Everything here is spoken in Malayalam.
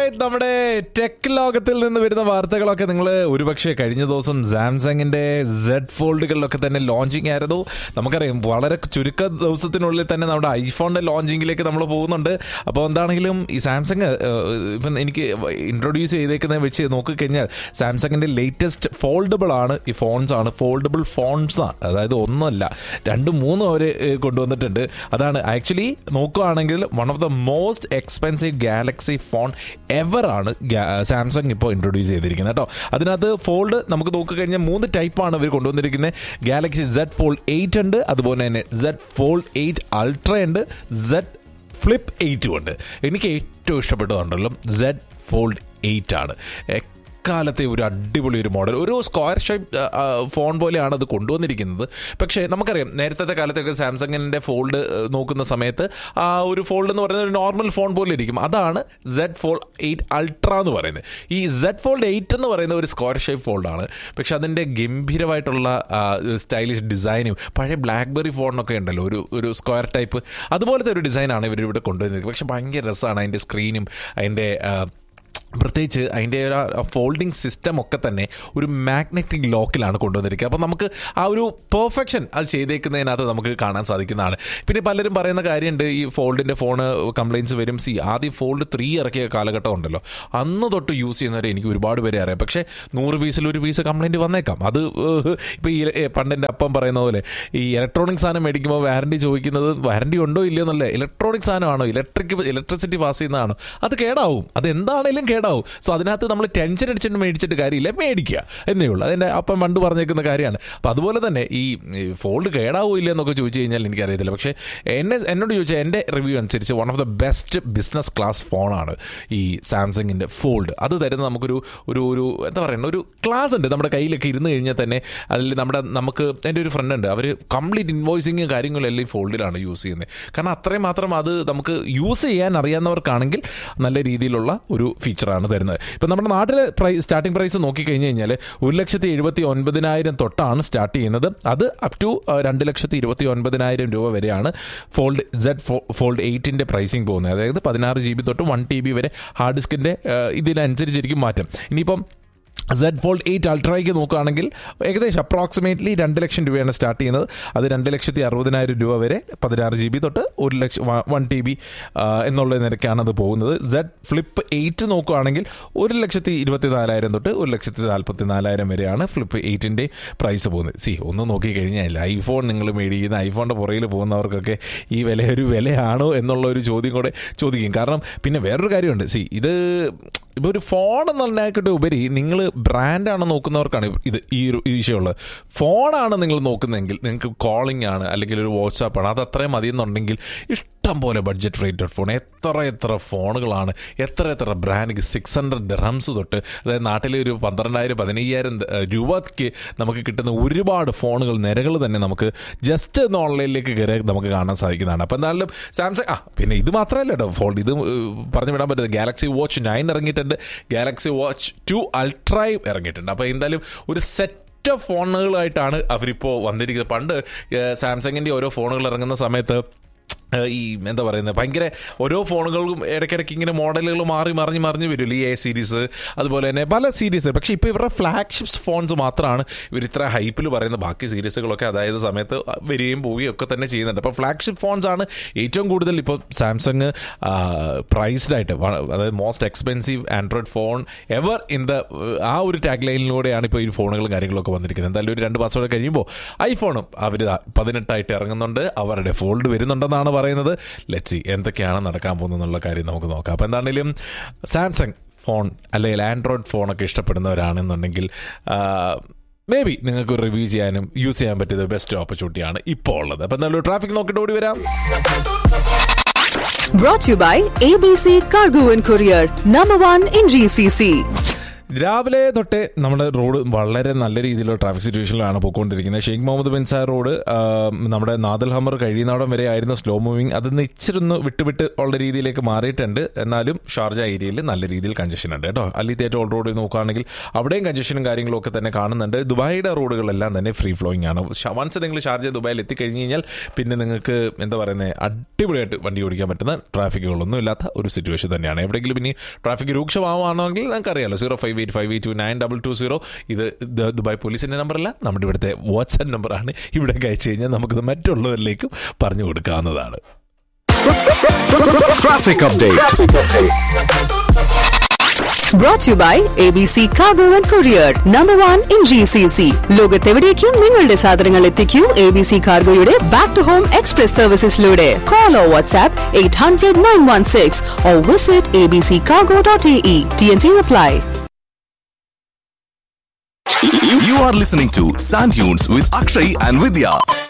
റൈറ്റ് നമ്മുടെ ടെക് ലോകത്തിൽ നിന്ന് വരുന്ന വാർത്തകളൊക്കെ നിങ്ങൾ ഒരുപക്ഷെ കഴിഞ്ഞ ദിവസം സാംസങ്ങിന്റെ സെഡ് ഫോൾഡുകളിലൊക്കെ തന്നെ ലോഞ്ചിങ് ആയിരുന്നു നമുക്കറിയാം വളരെ ചുരുക്ക ദിവസത്തിനുള്ളിൽ തന്നെ നമ്മുടെ ഐഫോണിന്റെ ലോഞ്ചിങ്ങിലേക്ക് നമ്മൾ പോകുന്നുണ്ട് അപ്പോൾ എന്താണെങ്കിലും ഈ സാംസങ് ഇപ്പം എനിക്ക് ഇൻട്രൊഡ്യൂസ് ചെയ്തേക്കുന്നത് വെച്ച് നോക്കിക്കഴിഞ്ഞാൽ സാംസങ്ങിന്റെ ലേറ്റസ്റ്റ് ഫോൾഡബിൾ ആണ് ഈ ഫോൺസ് ആണ് ഫോൾഡബിൾ ഫോൺസ് ആണ് അതായത് ഒന്നല്ല രണ്ടും മൂന്നും അവർ കൊണ്ടുവന്നിട്ടുണ്ട് അതാണ് ആക്ച്വലി നോക്കുകയാണെങ്കിൽ one of the most expensive Galaxy phone ever ആണ് സാംസങ് ഇപ്പോൾ ഇൻട്രൊഡ്യൂസ് ചെയ്തിരിക്കുന്നത് കേട്ടോ അതിനകത്ത് ഫോൾഡ് നമുക്ക് നോക്കിക്കഴിഞ്ഞാൽ മൂന്ന് ടൈപ്പാണ് ഇവർ കൊണ്ടുവന്നിരിക്കുന്നത് ഗാലക്സി സെഡ് ഫോൾഡ് എയ്റ്റ് ഉണ്ട് അതുപോലെ തന്നെ സെഡ് ഫോൾഡ് എയ്റ്റ് അൾട്ര ഉണ്ട് സെഡ് ഫ്ലിപ്പ് എയ്റ്റും ഉണ്ട് എനിക്ക് ഏറ്റവും ഇഷ്ടപ്പെട്ടതുണ്ടല്ലോ സെഡ് ഫോൾഡ് എയ്റ്റ് ആണ് എക്കാലത്തെ ഒരു അടിപൊളി ഒരു മോഡൽ ഒരു സ്ക്വയർ ഷേപ്പ് ഫോൺ പോലെയാണ് അത് കൊണ്ടുവന്നിരിക്കുന്നത് പക്ഷേ നമുക്കറിയാം നേരത്തെ കാലത്തൊക്കെ സാംസങ്ങിൻ്റെ ഫോൾഡ് നോക്കുന്ന സമയത്ത് ആ ഒരു ഫോൾഡ് എന്ന് പറയുന്നത് ഒരു നോർമൽ ഫോൺ പോലെ ഇരിക്കും അതാണ് സെഡ് ഫോൾഡ് എയ്റ്റ് അൾട്ര എന്ന് പറയുന്നത് ഈ സെഡ് ഫോൾഡ് എയ്റ്റ് എന്ന് പറയുന്ന ഒരു സ്ക്വയർ ഷേപ്പ് ഫോൾഡാണ് പക്ഷെ അതിൻ്റെ ഗംഭീരമായിട്ടുള്ള സ്റ്റൈലിഷ് ഡിസൈനും പഴയ ബ്ലാക്ക്ബെറി ഫോണിനൊക്കെ ഉണ്ടല്ലോ ഒരു ഒരു സ്ക്വയർ ടൈപ്പ് അതുപോലത്തെ ഒരു ഡിസൈനാണ് ഇവർ ഇവിടെ കൊണ്ടുവന്നിരിക്കുന്നത് പക്ഷെ ഭയങ്കര രസമാണ് അതിൻ്റെ സ്ക്രീനും അതിൻ്റെ പ്രത്യേകിച്ച് അതിൻ്റെ ഒരു ഫോൾഡിംഗ് സിസ്റ്റം ഒക്കെ തന്നെ ഒരു മാഗ്നറ്റിക് ലോക്കിലാണ് കൊണ്ടുവന്നിരിക്കുക അപ്പോൾ നമുക്ക് ആ ഒരു പെർഫെക്ഷൻ അത് ചെയ്തേക്കുന്നതിനകത്ത് നമുക്ക് കാണാൻ സാധിക്കുന്നതാണ് പിന്നെ പലരും പറയുന്ന കാര്യമുണ്ട് ഈ ഫോൾഡിൻ്റെ ഫോൺ കംപ്ലയിൻസ് വരും സി ആദ്യം ഫോൾഡ് ത്രീ ഇറക്കിയ കാലഘട്ടം ഉണ്ടല്ലോ അന്ന് തൊട്ട് യൂസ് ചെയ്യുന്നവരെ എനിക്ക് ഒരുപാട് പേരെ അറിയാം പക്ഷേ നൂറ് പീസിൽ ഒരു പീസ് കംപ്ലയിൻറ്റ് വന്നേക്കാം അത് ഇപ്പോൾ ഈ പണ്ടെൻ്റെ അപ്പം പറയുന്ന പോലെ ഈ ഇലക്ട്രോണിക് സാധനം മേടിക്കുമ്പോൾ വാറണ്ടി ചോദിക്കുന്നത് വാറണ്ടി ഉണ്ടോ ഇല്ലയോ എന്നല്ലേ ഇലക്ട്രോണിക് സാധനമാണോ ഇലക്ട്രിക് ഇലക്ട്രിസിറ്റി പാസ് ചെയ്യുന്നതാണോ അത് കേടാവും അത് എന്താണേലും കേടാവും സോ അതിനകത്ത് നമ്മൾ ടെൻഷൻ അടിച്ചിട്ട് മേടിച്ചിട്ട് കാര്യമില്ല മേടിക്കുക എന്നേ ഉള്ളൂ അതിൻ്റെ അപ്പം പണ്ട് പറഞ്ഞേക്കുന്ന കാര്യമാണ് അപ്പോൾ അതുപോലെ തന്നെ ഈ ഫോൾഡ് കേടാവോ ഇല്ല എന്നൊക്കെ ചോദിച്ചു കഴിഞ്ഞാൽ എനിക്കറിയത്തില്ല പക്ഷേ എന്നെ എന്നോട് ചോദിച്ചാൽ എൻ്റെ റിവ്യൂ അനുസരിച്ച് one of the best business class ഫോണാണ് ഈ സാംസങ്ങിൻ്റെ ഫോൾഡ് അത് തരുന്ന നമുക്കൊരു ഒരു ഒരു എന്താ പറയുക ഒരു ക്ലാസ് ഉണ്ട് നമ്മുടെ കയ്യിലൊക്കെ ഇരുന്ന് കഴിഞ്ഞാൽ തന്നെ അതിൽ നമ്മുടെ നമുക്ക് എൻ്റെ ഒരു ഫ്രണ്ട് ഉണ്ട് അവർ കംപ്ലീറ്റ് ഇൻവോയ്സിങ് കാര്യങ്ങളും എല്ലാം ഈ ഫോൾഡിലാണ് യൂസ് ചെയ്യുന്നത് കാരണം അത്രയും മാത്രം അത് നമുക്ക് യൂസ് ചെയ്യാൻ അറിയാവുന്നവർക്കാണെങ്കിൽ നല്ല രീതിയിലുള്ള ഒരു ഫീച്ചറാണ് തരുന്നത് ഇപ്പം നമ്മുടെ നാട്ടിലെ പ്രൈസ് സ്റ്റാർട്ടിംഗ് പ്രൈസ് നോക്കിക്കഴിഞ്ഞ് കഴിഞ്ഞാൽ ഒരു ലക്ഷത്തി എഴുപത്തി ഒൻപതിനായിരം തൊട്ടാണ് സ്റ്റാർട്ട് ചെയ്യുന്നത് അത് അപ് ടു രണ്ട് ലക്ഷത്തി ഇരുപത്തി ഒൻപതിനായിരം രൂപ വരെയാണ് ഫോൾഡ് സെഡ് ഫോൾഡ് എയ്റ്റിൻ്റെ പ്രൈസിങ് പോകുന്നത് അതായത് പതിനാറ് ജി ബി തൊട്ട് വൺ ടി ബി വരെ ഹാർഡ് ഡിസ്കിൻ്റെ ഇതിനനുസരിച്ചിരിക്കും മാറ്റം ഇനിയിപ്പം സെഡ് ഫോൾഡ് എയ്റ്റ് അൾട്രയ്ക്ക് നോക്കുകയാണെങ്കിൽ ഏകദേശം അപ്രോക്സിമേറ്റ്ലി രണ്ട് ലക്ഷം രൂപയാണ് സ്റ്റാർട്ട് ചെയ്യുന്നത് അത് രണ്ട് ലക്ഷത്തി അറുപതിനായിരം രൂപ വരെ പതിനാറ് ജി ബി തൊട്ട് ഒരു ലക്ഷം വൺ ടി ബി എന്നുള്ള നിരക്കാണ് അത് പോകുന്നത് സെഡ് ഫ്ലിപ്പ് എയ്റ്റ് നോക്കുകയാണെങ്കിൽ ഒരു ലക്ഷത്തി ഇരുപത്തി നാലായിരം തൊട്ട് ഒരു ലക്ഷത്തി നാൽപ്പത്തി നാലായിരം വരെയാണ് ഫ്ലിപ്പ് എയ്റ്റിൻ്റെ പ്രൈസ് പോകുന്നത് സി ഒന്ന് നോക്കിക്കഴിഞ്ഞാൽ ഐഫോൺ നിങ്ങൾ മേടിക്കുന്ന ഐഫോണിൻ്റെ പുറകിൽ പോകുന്നവർക്കൊക്കെ ഈ വില ഒരു വിലയാണോ എന്നുള്ള ഒരു ചോദ്യം കൂടെ ചോദിക്കും കാരണം പിന്നെ വേറൊരു കാര്യമുണ്ട് സി ഇത് ഇപ്പോൾ ഒരു ഫോൺ എന്നുള്ളതിനെക്കാട്ട് ഉപരി നിങ്ങൾ ബ്രാൻഡാണ് നോക്കുന്നവർക്കാണ് ഇത് ഈ ഒരു വിഷയമുള്ളത് ഫോണാണ് നിങ്ങൾ നോക്കുന്നതെങ്കിൽ നിങ്ങൾക്ക് കോളിംഗ് ആണ് അല്ലെങ്കിൽ ഒരു വാട്സാപ്പാണ് അത് അത്രയും മതി എന്നുണ്ടെങ്കിൽ ഇഷ്ടം പോലെ ബഡ്ജറ്റ് റേറ്റഡ് ഫോൺ എത്ര എത്ര ഫോണുകളാണ് എത്ര എത്ര ബ്രാൻഡ് സിക്സ് ഹൺഡ്രഡ് ഡ്രംസ് തൊട്ട് അതായത് നാട്ടിലെ ഒരു പന്ത്രണ്ടായിരം പതിനയ്യായിരം രൂപയ്ക്ക് നമുക്ക് കിട്ടുന്ന ഒരുപാട് ഫോണുകൾ നിരകൾ തന്നെ നമുക്ക് ജസ്റ്റ് ഒന്ന് ഓൺലൈനിലേക്ക് കയറി നമുക്ക് കാണാൻ സാധിക്കുന്നതാണ് അപ്പോൾ എന്തായാലും സാംസങ് ആ പിന്നെ ഇത് മാത്രമല്ല കേട്ടോ ഫോൺ ഇത് പറഞ്ഞു വിടാൻ പറ്റുന്നത് ഗാലക്സി വാച്ച് നയൻ ഇറങ്ങിയിട്ടുണ്ട് ഗാലക്സി വാച്ച് ടു അൾട്രൈവ് ഇറങ്ങിയിട്ടുണ്ട് അപ്പോൾ എന്തായാലും ഒരു സെറ്റ് ഒറ്റ ഫോണുകളായിട്ടാണ് അവരിപ്പോൾ വന്നിരിക്കുന്നത് പണ്ട് സാംസങ്ങിൻ്റെ ഓരോ ഫോണുകൾ ഇറങ്ങുന്ന സമയത്ത് ഈ എന്താ പറയുന്നത് ഭയങ്കര ഓരോ ഫോണുകൾക്കും ഇടയ്ക്കിടയ്ക്ക് ഇങ്ങനെ മോഡലുകൾ മാറി മറിഞ്ഞ് മറിഞ്ഞ് വരില്ല ഈ എ സീരീസ് അതുപോലെ തന്നെ പല സീരീസ് പക്ഷേ ഇപ്പോൾ ഇവരുടെ ഫ്ലാഗ്ഷിപ്പ് ഫോൺസ് മാത്രമാണ് ഇവർ ഇത്ര ഹൈപ്പിൽ പറയുന്ന ബാക്കി സീരീസുകളൊക്കെ അതായത് സമയത്ത് വരികയും പോവുകയും ഒക്കെ തന്നെ ചെയ്യുന്നുണ്ട് അപ്പോൾ ഫ്ലാഗ്ഷിപ്പ് ഫോൺസ് ആണ് ഏറ്റവും കൂടുതൽ ഇപ്പോൾ സാംസങ് പ്രൈസ്ഡ് ആയിട്ട് അതായത് most expensive Android phone ever in the ആ ഒരു ടാഗ് ലൈനിലൂടെയാണ് ഇപ്പോൾ ഈ ഫോണുകളും കാര്യങ്ങളൊക്കെ വന്നിരിക്കുന്നത് എന്തായാലും ഒരു രണ്ട് മാസം കഴിയുമ്പോൾ ഐഫോണും അവർ പതിനെട്ടായിട്ട് ഇറങ്ങുന്നുണ്ട് അവരുടെ ഫോൾഡ് വരുന്നുണ്ടെന്നാണ് പറയുന്നത് ലെറ്റ്സി എന്തൊക്കെയാണ് നടക്കാൻ പോകുന്നത് എന്നുള്ള കാര്യം നമുക്ക് നോക്കാം അപ്പോൾ എന്താണെങ്കിലും സാംസങ് ഫോൺ അല്ലെങ്കിൽ ആൻഡ്രോയിഡ് ഫോണൊക്കെ ഇഷ്ടപ്പെടുന്നവരാണെന്നുണ്ടെങ്കിൽ മേ ബി നിങ്ങൾക്ക് റിവ്യൂ ചെയ്യാനും യൂസ് ചെയ്യാൻ പറ്റിയത് ബെസ്റ്റ് ഓപ്പർച്യൂണിറ്റിയാണ് ഇപ്പോൾ ഉള്ളത് അപ്പം എന്തായാലും ട്രാഫിക് നോക്കിയിട്ട് ഓടി വരാം Brought to you by ABC Cargo and Courier, number one in GCC. രാവിലെ തൊട്ടേ നമ്മുടെ റോഡ് വളരെ നല്ല രീതിയിലുള്ള ട്രാഫിക് സിറ്റുവേഷനിലാണ് പോയിക്കൊണ്ടിരിക്കുന്നത് ഷെയ്ഖ് മുഹമ്മദ് ബിൻ സാർ റോഡ് ആ, നമ്മുടെ നാദൽ ഹമർ കഴിയുന്നിടം വരെ ആയിരുന്നു സ്ലോ മൂവിങ് അതിന്ന് ഇച്ചിരി ഒന്ന് വിട്ട് വിട്ട് ഉള്ള രീതിയിലേക്ക് മാറിയിട്ടുണ്ട് എന്നാലും ഷാർജ ഏരിയയിൽ നല്ല രീതിയിൽ കഞ്ചഷൻ ഉണ്ട് കേട്ടോ അല്ലി തേറ്റ് ഓൾ റോഡ് നോക്കുകയാണെങ്കിൽ അവിടെയും കഞ്ചഷനും കാര്യങ്ങളും ഒക്കെ തന്നെ കാണുന്നുണ്ട് ദുബായിയുടെ റോഡുകളെല്ലാം തന്നെ ഫ്രീ ഫ്ലോയിങ് ആണ് വൺസ് നിങ്ങൾ ഷാർജ ദുബായിൽ എത്തിക്കഴിഞ്ഞ് കഴിഞ്ഞാൽ പിന്നെ നിങ്ങൾക്ക് എന്താ പറയുന്നത് അടിപൊളിയായിട്ട് വണ്ടി ഓടിക്കാൻ പറ്റുന്ന ട്രാഫിക്കുകളൊന്നും ഇല്ലാത്ത ഒരു സിറ്റുവേഷൻ തന്നെയാണ് എവിടെയെങ്കിലും ഇനി ട്രാഫിക് രൂക്ഷമാവുകയാണെങ്കിൽ നിങ്ങൾക്ക് അറിയാലോ zero five eight five eight two nine double two zero ഇത് ദ- ദുബായ് പോലീസിന്റെ നമ്പറല്ല നമ്മുടെ ഇവിടുത്തെ വാട്സ്ആപ്പ് നമ്പറാണ് ഇവിടെ അയച്ചു കഴിഞ്ഞാൽ നമുക്കത് മറ്റുള്ളവരിലേക്കും പറഞ്ഞു കൊടുക്കാവുന്നതാണ് Traffic update. Brought to you by ABC Cargo and Courier, number one in GCC. ലോകത്തെവിടേക്കും നിങ്ങളുടെ സാധനങ്ങൾ എത്തിക്കൂ എ ബി സി കാർഗോയുടെ ബാക്ക് ടു ഹോം എക്സ്പ്രസ് സർവീസസിലൂടെ call or WhatsApp eight hundred nine one six or visit A B C cargo dot A E T N C apply You, you are listening to Sand Dunes with Akshay and Vidya.